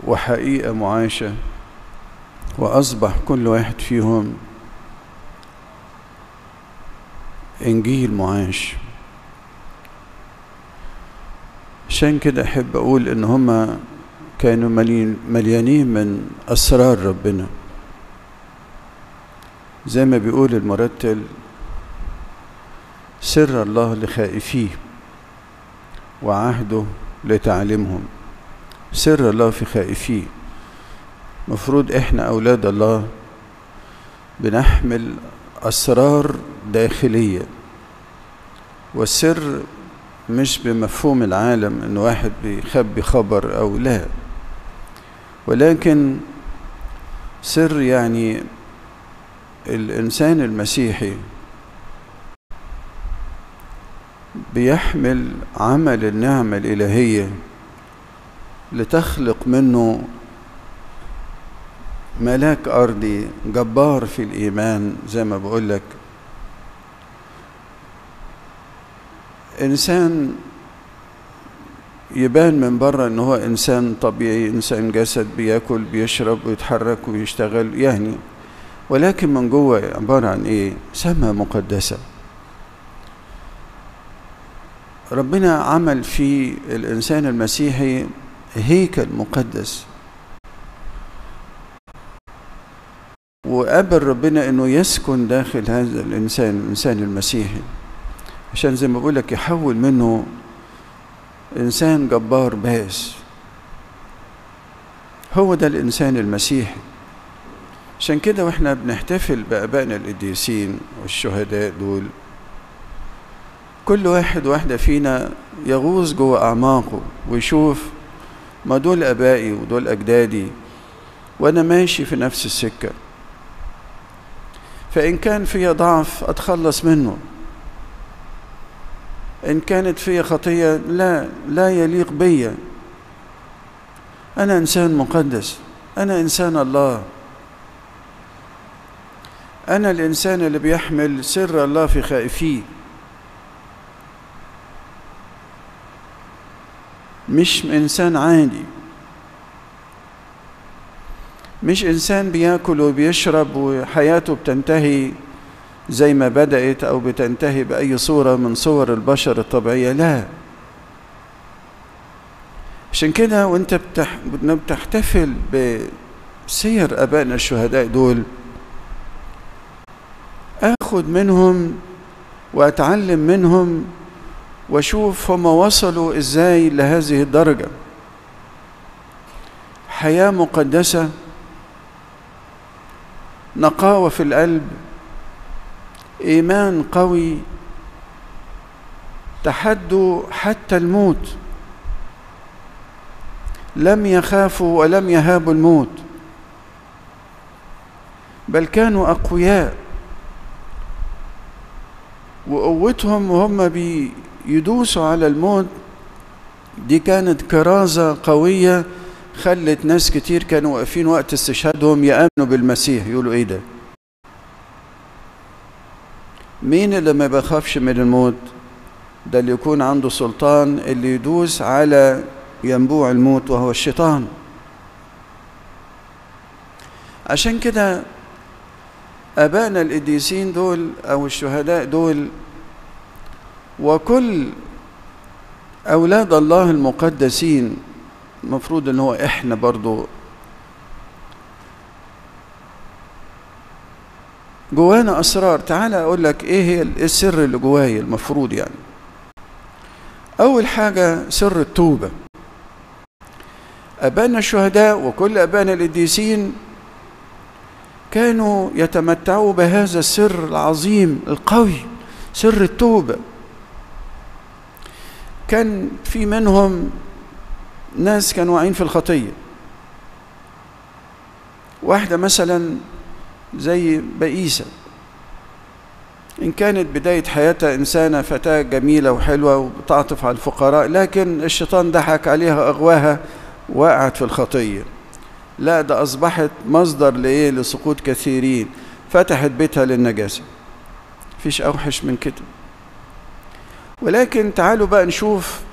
وحقيقة معاشة وأصبح كل واحد فيهم إنجيل معاش عشان كده أحب أقول إن هما كانوا مليانين من أسرار ربنا زي ما بيقول المرتل سر الله لخائفيه وعهده لتعليمهم سر الله في خائفيه مفروض احنا اولاد الله بنحمل اسرار داخليه والسر مش بمفهوم العالم ان واحد بيخبي خبر او لا ولكن سر يعني الانسان المسيحي بيحمل عمل النعمه الالهيه لتخلق منه ملاك أرضي جبار في الإيمان زي ما بقول لك إنسان يبان من بره إن هو إنسان طبيعي إنسان جسد بياكل بيشرب ويتحرك ويشتغل يعني ولكن من جوه عبارة عن إيه؟ سماء مقدسة ربنا عمل في الإنسان المسيحي هيكل مقدس وقابل ربنا انه يسكن داخل هذا الانسان الانسان المسيحي عشان زي ما بقول لك يحول منه انسان جبار بائس هو ده الانسان المسيحي عشان كده واحنا بنحتفل بابائنا القديسين والشهداء دول كل واحد واحده فينا يغوص جوه اعماقه ويشوف ما دول ابائي ودول اجدادي وانا ماشي في نفس السكه فإن كان في ضعف أتخلص منه إن كانت في خطية لا لا يليق بي أنا إنسان مقدس أنا إنسان الله أنا الإنسان اللي بيحمل سر الله في خائفيه مش إنسان عادي مش إنسان بياكل وبيشرب وحياته بتنتهي زي ما بدأت أو بتنتهي بأي صورة من صور البشر الطبيعية لا عشان كده وانت بتح... بتحتفل بسير أبائنا الشهداء دول آخد منهم وأتعلم منهم وأشوف هم وصلوا إزاي لهذه الدرجة حياة مقدسة نقاوة في القلب إيمان قوي تحدوا حتى الموت لم يخافوا ولم يهابوا الموت بل كانوا أقوياء وقوتهم وهم بيدوسوا على الموت دي كانت كرازة قوية خلت ناس كتير كانوا واقفين وقت استشهادهم يأمنوا بالمسيح يقولوا ايه ده مين اللي ما بيخافش من الموت ده اللي يكون عنده سلطان اللي يدوس على ينبوع الموت وهو الشيطان عشان كده أبائنا القديسين دول أو الشهداء دول وكل أولاد الله المقدسين المفروض ان هو احنا برضو جوانا اسرار تعالى اقول لك ايه هي السر اللي جوايا المفروض يعني اول حاجه سر التوبه ابانا الشهداء وكل ابانا القديسين كانوا يتمتعوا بهذا السر العظيم القوي سر التوبه كان في منهم ناس كانوا واقعين في الخطيه واحده مثلا زي بئيسه ان كانت بدايه حياتها انسانه فتاه جميله وحلوه وبتعطف على الفقراء لكن الشيطان ضحك عليها اغواها وقعت في الخطيه لا ده اصبحت مصدر لايه لسقوط كثيرين فتحت بيتها للنجاسه مفيش اوحش من كده ولكن تعالوا بقى نشوف